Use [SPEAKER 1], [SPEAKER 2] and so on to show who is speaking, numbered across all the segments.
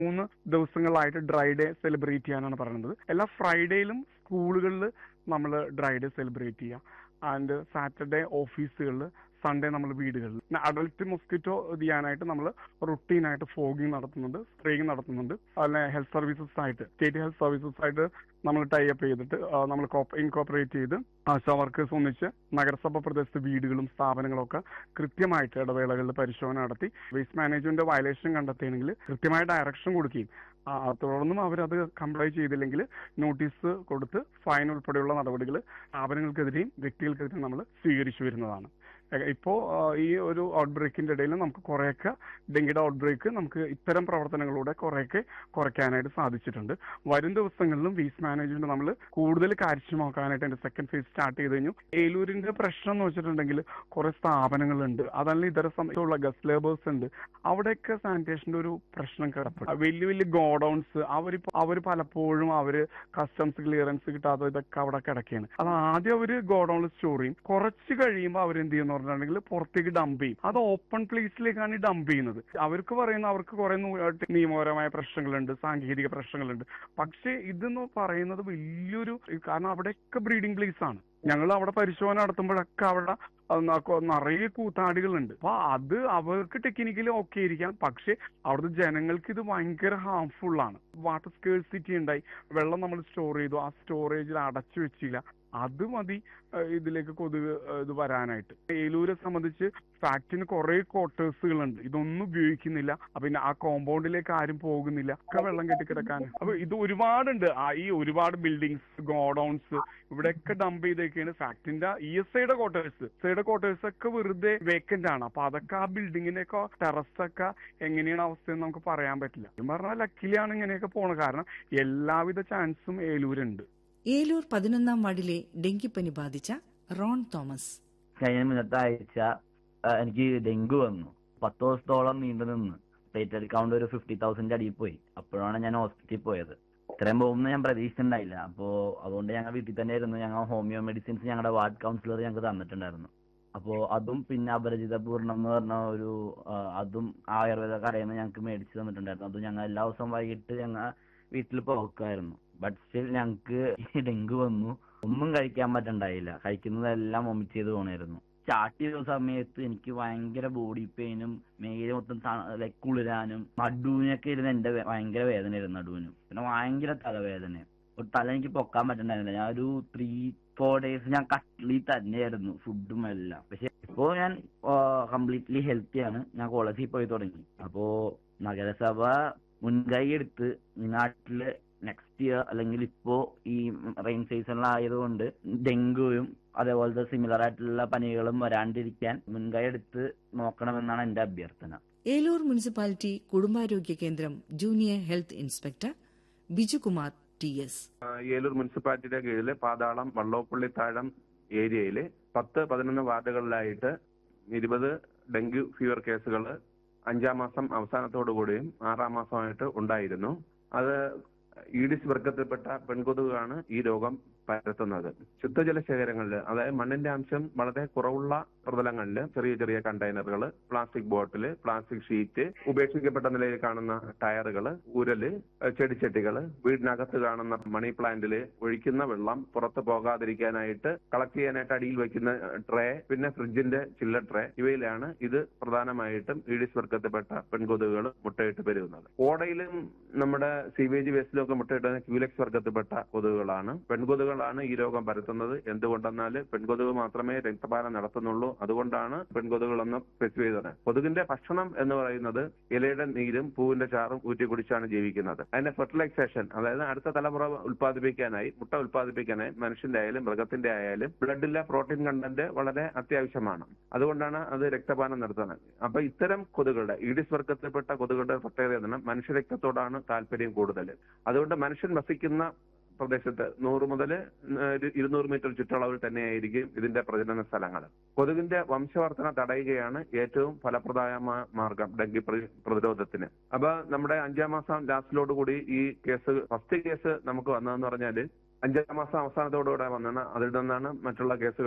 [SPEAKER 1] മൂന്ന് ദിവസങ്ങളായിട്ട് dry day celebrate ചെയ്യാനാണ് പറയുന്നത് എല്ലാ ഫ്രൈഡേയിലും സ്കൂളുകളിൽ നമ്മൾ ഡ്രൈ ഡേ സെലിബ്രേറ്റ് ചെയ്യാം ആൻഡ് സാറ്റർഡേ ഓഫീസുകളിൽ സൺഡേ നമ്മൾ വീടുകളിൽ അഡൽട്ട് മൊസ്കിറ്റോ ചെയ്യാനായിട്ട് നമ്മൾ റുട്ടീനായിട്ട് ഫോഗിങ് നടത്തുന്നുണ്ട് സ്പ്രേയിങ് നടത്തുന്നുണ്ട് അതിനെ ഹെൽത്ത് സർവീസസ് ആയിട്ട് സ്റ്റേറ്റ് ഹെൽത്ത് സർവീസസ് ആയിട്ട് നമ്മൾ ടൈ അപ്പ് ചെയ്തിട്ട് നമ്മൾ ഇൻകോപ്പറേറ്റ് ചെയ്ത് ആശാ വർക്കേഴ്സ് ഒന്നിച്ച് നഗരസഭ പ്രദേശത്ത് വീടുകളും സ്ഥാപനങ്ങളും ഒക്കെ കൃത്യമായിട്ട് ഇടവേളകളിൽ പരിശോധന നടത്തി വേസ്റ്റ് മാനേജ്മെന്റ് വയലേഷൻ കണ്ടെത്തിയെങ്കിൽ കൃത്യമായ ഡയറക്ഷൻ കൊടുക്കുകയും ആ, തുടർന്നും അവരത് കംപ്ലൈ ചെയ്തില്ലെങ്കിൽ നോട്ടീസ് കൊടുത്ത് ഫൈൻ ഉൾപ്പെടെയുള്ള നടപടികൾ സ്ഥാപനങ്ങൾക്കെതിരെയും വ്യക്തികൾക്കെതിരെയും നമ്മൾ സ്വീകരിച്ചു വരുന്നതാണ് എ- ഇപ്പോ ആ, ഈ ഒരു ഔട്ട് ബ്രേക്കിന്റെ ഇടയിൽ നമുക്ക് കുറെയൊക്കെ ഡെങ്കിയുടെ ഔട്ട് ബ്രേക്ക് നമുക്ക് ഇത്തരം പ്രവർത്തനങ്ങളിലൂടെ കുറെയൊക്കെ കുറയ്ക്കാനായിട്ട് സാധിച്ചിട്ടുണ്ട് വരും ദിവസങ്ങളിലും വേസ്റ്റ് മാനേജ്മെന്റ് നമ്മൾ കൂടുതൽ കാര്യക്ഷമമാക്കാനായിട്ട് എന്റെ സെക്കൻഡ് ഫേസ് സ്റ്റാർട്ട് ചെയ്ത് കഴിഞ്ഞു ഏലൂരിന്റെ പ്രശ്നം എന്ന് വെച്ചിട്ടുണ്ടെങ്കിൽ കുറെ സ്ഥാപനങ്ങളുണ്ട് അതല്ല ഇതര സമയത്തുള്ള ഗസ്റ്റ് ലേബേഴ്സ് ഉണ്ട് അവിടെയൊക്കെ സാനിറ്റേഷന്റെ ഒരു പ്രശ്നം കിടപ്പുണ്ട് വലിയ വലിയ ഗോഡൌൺസ് അവരിപ്പോ അവര് പലപ്പോഴും അവര് കസ്റ്റംസ് ക്ലിയറൻസ് കിട്ടാതെ ഇതൊക്കെ അവിടെ കിടക്കുകയാണ് അത് ആദ്യം അവര് ഗോഡൌണിൽ സ്റ്റോർ ചെയ്യും കുറച്ച് കഴിയുമ്പോൾ അവരെന്ത് ചെയ്യുന്ന പറഞ്ഞിട്ടുണ്ടെങ്കിൽ പുറത്തേക്ക് ഡംപ് ചെയ്യും അത് ഓപ്പൺ പ്ലേസിലേക്കാണ് ഈ ഡംപ് ചെയ്യുന്നത് അവർക്ക് പറയുന്ന അവർക്ക് കുറെ നിയമപരമായ പ്രശ്നങ്ങളുണ്ട് സാങ്കേതിക പ്രശ്നങ്ങളുണ്ട് പക്ഷേ ഇതെന്ന് പറയുന്നത് വലിയൊരു കാരണം അവിടെയൊക്കെ ബ്രീഡിംഗ് പ്ലേസ് ആണ് ഞങ്ങൾ അവിടെ പരിശോധന നടത്തുമ്പോഴൊക്കെ അവിടെ അത് ന- നിറയെ കൂത്താടികളുണ്ട് അപ്പൊ അത് അവർക്ക് ടെക്നിക്കലി ഓക്കെ ആയിരിക്കാം പക്ഷെ അവിടുത്തെ ജനങ്ങൾക്ക് ഇത് ഭയങ്കര ഹാംഫുൾ ആണ് വാട്ടർ സ്കേഴ്സിറ്റി ഉണ്ടായി വെള്ളം നമ്മൾ സ്റ്റോർ ചെയ്തു ആ സ്റ്റോറേജിൽ അടച്ചു വെച്ചില്ല അത് മതി ഏഹ് ഇതിലേക്ക് കൊതുക് ഏഹ് ഇത് വരാനായിട്ട് ഏലൂരെ സംബന്ധിച്ച് ഫാക്ടറിന് കുറെ ക്വാർട്ടേഴ്സുകളുണ്ട് ഇതൊന്നും ഉപയോഗിക്കുന്നില്ല അപ്പൊ പിന്നെ ആ കോമ്പൗണ്ടിലേക്ക് ആരും പോകുന്നില്ല ഒക്കെ വെള്ളം കെട്ടിക്കിടക്കാൻ അപ്പൊ ഇത് ഒരുപാടുണ്ട് ആ ഈ ഒരുപാട് ബിൽഡിങ്സ് ഗോഡൌൺസ് ഇവിടെയൊക്കെ ഡംപ് ചെയ്തേക്കാണ് ഫാക്ടറിന്റെ ഇ എസ് ഐയുടെ ക്വാർട്ടേഴ്സ് ഐയുടെ ക്വാർട്ടേഴ്സ് ഒക്കെ വെറുതെ വേക്കന്റ് ആണ് അപ്പൊ അതൊക്കെ ആ ബിൽഡിങ്ങിനൊക്കെ ടെറസ് ഒക്കെ എങ്ങനെയാണ് അവസ്ഥയെന്ന് നമുക്ക് പറയാൻ പറ്റില്ല എന്ന് പറഞ്ഞാൽ ലക്കിലാണ് ഇങ്ങനെയൊക്കെ പോണത് കാരണം എല്ലാവിധ ചാൻസും ഏലൂരുണ്ട്
[SPEAKER 2] ഏലൂർ പതിനൊന്നാം വാർഡിലെ ഡെങ്കിപ്പനി ബാധിച്ച റോൺ തോമസ്
[SPEAKER 3] കഴിഞ്ഞ മുന്നത്തെ ആഴ്ച ആ, എനിക്ക് ഡെങ്കു വന്നു പത്ത് ദിവസത്തോളം നീണ്ടു നിന്ന് പ്ലേറ്റഡ് കൗണ്ട് ഒരു ഫിഫ്റ്റി തൗസൻഡ് അടിയിൽ പോയി അപ്പോഴാണ് ഞാൻ ഹോസ്പിറ്റലിൽ പോയത് ഇത്രയും പോകുമെന്ന് ഞാൻ പ്രതീക്ഷിച്ചിട്ടുണ്ടായില്ല അപ്പോ അതുകൊണ്ട് ഞങ്ങൾ വീട്ടിൽ തന്നെ ആയിരുന്നു ഞങ്ങൾ ഹോമിയോ മെഡിസിൻസ് ഞങ്ങളുടെ വാർഡ് കൗൺസിലർ ഞങ്ങൾക്ക് തന്നിട്ടുണ്ടായിരുന്നു അപ്പോ അതും പിന്നെ അപരിചിത പൂർണ്ണം എന്ന് പറഞ്ഞ ഒരു ആ, അതും ആയുർവേദ കടയിൽ നിന്ന് ഞങ്ങൾക്ക് മേടിച്ച് തന്നിട്ടുണ്ടായിരുന്നു അതും ഞങ്ങൾ എല്ലാ ദിവസവും വൈകിട്ട് ഞങ്ങൾ വീട്ടിൽ പോക്കായിരുന്നു ബട്ട് സ്റ്റിൽ ഞങ്ങൾക്ക് ഈ ഡെങ്കു വന്നു ഒന്നും കഴിക്കാൻ പറ്റണ്ടായില്ല കഴിക്കുന്നതെല്ലാം വൊമിറ്റ് ചെയ്ത് പോണായിരുന്നു സ്റ്റാർട്ട് ചെയ്ത സമയത്ത് എനിക്ക് ഭയങ്കര ബോഡി പെയിനും മേല് മൊത്തം ലൈക്ക് കുളിരാനും നടുവിനൊക്കെ ഇരുന്ന് എന്റെ വേ- ഭയങ്കര വേദനയായിരുന്നു നടുവിനും പിന്നെ ഭയങ്കര തലവേദന ഒരു തല എനിക്ക് പൊക്കാൻ പറ്റണ്ടായിരുന്നില്ല ഞാൻ ഒരു ത്രീ ഫോർ ഡേയ്സ് ഞാൻ കട്ടിലി തന്നെയായിരുന്നു ഫുഡും എല്ലാം പക്ഷെ ഇപ്പോ ഞാൻ കംപ്ലീറ്റ്ലി ഹെൽത്തിയാണ് ഞാൻ കോളേജിൽ പോയി തുടങ്ങി അപ്പോ നഗരസഭ മുൻകൈ എടുത്ത് ഈ നാട്ടില് നെക്സ്റ്റ് ഇയർ അല്ലെങ്കിൽ ഇപ്പോ ഈ റെയിൻ സീസണിലായതുകൊണ്ട് ഡെങ്കുവും അതേപോലത്തെ സിമിലർ ആയിട്ടുള്ള പനികളും വരാണ്ടിരിക്കാൻ മുൻകൈ എടുത്ത് നോക്കണമെന്നാണ് എന്റെ അഭ്യർത്ഥന
[SPEAKER 2] ഏലൂർ മുനിസിപ്പാലിറ്റി കുടുംബാരോഗ്യ കേന്ദ്രം junior health inspector Bijukumar T S
[SPEAKER 4] ആ, ഏലൂർ മുനിസിപ്പാലിറ്റിയുടെ കീഴിൽ പാതാളം വള്ളോപ്പള്ളി താഴം ഏരിയയില് പത്ത് പതിനൊന്ന് വാർഡുകളിലായിട്ട് ഇരുപത് ഡെങ്കു ഫീവർ കേസുകൾ അഞ്ചാം മാസം അവസാനത്തോടു കൂടിയും ആറാം മാസമായിട്ട് ഉണ്ടായിരുന്നു അത് ഈഡിസ് വർഗത്തിൽപ്പെട്ട പെൺകൊതുകാണ് ഈ രോഗം പരത്തുന്നത് ശുദ്ധജല ശേഖരങ്ങളിൽ അതായത് മണ്ണിന്റെ അംശം വളരെ കുറവുള്ള പ്രതലങ്ങളിൽ ചെറിയ ചെറിയ കണ്ടെയ്നറുകൾ പ്ലാസ്റ്റിക് ബോട്ടിൽ പ്ലാസ്റ്റിക് ഷീറ്റ് ഉപേക്ഷിക്കപ്പെട്ട നിലയിൽ കാണുന്ന ടയറുകൾ ഉരല് ഏഹ് ചെടിച്ചട്ടികള് വീടിനകത്ത് കാണുന്ന മണി പ്ലാന്റിൽ ഒഴിക്കുന്ന വെള്ളം പുറത്ത് പോകാതിരിക്കാനായിട്ട് കളക്ട് ചെയ്യാനായിട്ട് അടിയിൽ വെക്കുന്ന ട്രേ പിന്നെ ഫ്രിഡ്ജിന്റെ ചില്ല ട്രേ ഇവയിലാണ് ഇത് പ്രധാനമായിട്ടും ഈഡിസ് വർഗത്തിൽപ്പെട്ട പെൺകൊതുകുകൾ മുട്ടയിട്ട് പെരുകുന്നത് ഓടയിലും നമ്മുടെ സീവേജ് വേസ്റ്റിലും ഒക്കെ മുട്ടയിടുന്ന ക്യൂലെക്സ് വർഗത്തിൽപ്പെട്ട കൊതുകുകളാണ് പെൺകൊതുകുകളാണ് ഈ രോഗം പരത്തുന്നത് എന്തുകൊണ്ടെന്നാൽ പെൺകൊതുക് മാത്രമേ രക്തപാനം നടത്തുന്നുള്ളൂ അതുകൊണ്ടാണ് പെൺകൊതുകുകളെന്ന് സ്പെസിഫൈ ചെയ്തത് കൊതുകിന്റെ ഭക്ഷണം എന്ന് പറയുന്നത് ഇലയുടെ നീരും പൂവിന്റെ ചാറും ഊറ്റി കുടിച്ചാണ് ജീവിക്കുന്നത് അതിന്റെ ഫെർട്ടിലൈസേഷൻ അതായത് അടുത്ത തലമുറ ഉൽപ്പാദിപ്പിക്കാനായി മുട്ട ഉൽപ്പാദിപ്പിക്കാനായി മനുഷ്യന്റെ ആയാലും മൃഗത്തിന്റെ ആയാലും ബ്ലഡിലെ പ്രോട്ടീൻ കണ്ടന്റ് വളരെ അത്യാവശ്യമാണ് അതുകൊണ്ടാണ് അത് രക്തപാനം നടത്തുന്നത് അപ്പൊ ഇത്തരം കൊതുകുകളുടെ ഈഡിസ് വർഗത്തിൽപ്പെട്ട കൊതുകുകളുടെ പ്രത്യേകത എന്താണ് മനുഷ്യരക്തത്തോടാണ് താല്പര്യം കൂടുതൽ അതുകൊണ്ട് മനുഷ്യൻ വസിക്കുന്ന പ്രദേശത്ത് നൂറ് മുതൽ ഇരുന്നൂറ് മീറ്റർ ചുറ്റളവിൽ തന്നെയായിരിക്കും ഇതിന്റെ പ്രജനന സ്ഥലങ്ങൾ കൊതുകിന്റെ വംശവർധന തടയുകയാണ് ഏറ്റവും ഫലപ്രദമായ മാർഗം ഡെങ്കി പ്ര- പ്രതിരോധത്തിന് അപ്പൊ നമ്മുടെ അഞ്ചാം മാസം ലാസ്റ്റിലോട് കൂടി ഈ കേസ് ഫസ്റ്റ് കേസ് നമുക്ക് വന്നതെന്ന് പറഞ്ഞാല് അഞ്ചാം മാസം അവസാനത്തോടുകൂടെ വന്നാണ് അതിൽ നിന്നാണ് മറ്റുള്ള കേസുകൾ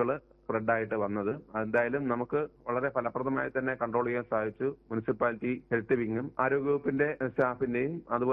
[SPEAKER 4] സ്പ്രെഡ് ആയിട്ട് വന്നത് എന്തായാലും നമുക്ക് വളരെ ഫലപ്രദമായി തന്നെ കൺട്രോൾ ചെയ്യാൻ സാധിച്ചു മുനിസിപ്പാലിറ്റി ഹെൽത്ത് വിങ്ങും ആരോഗ്യവകുപ്പിന്റെ സ്റ്റാഫിന്റെയും അതുപോലെ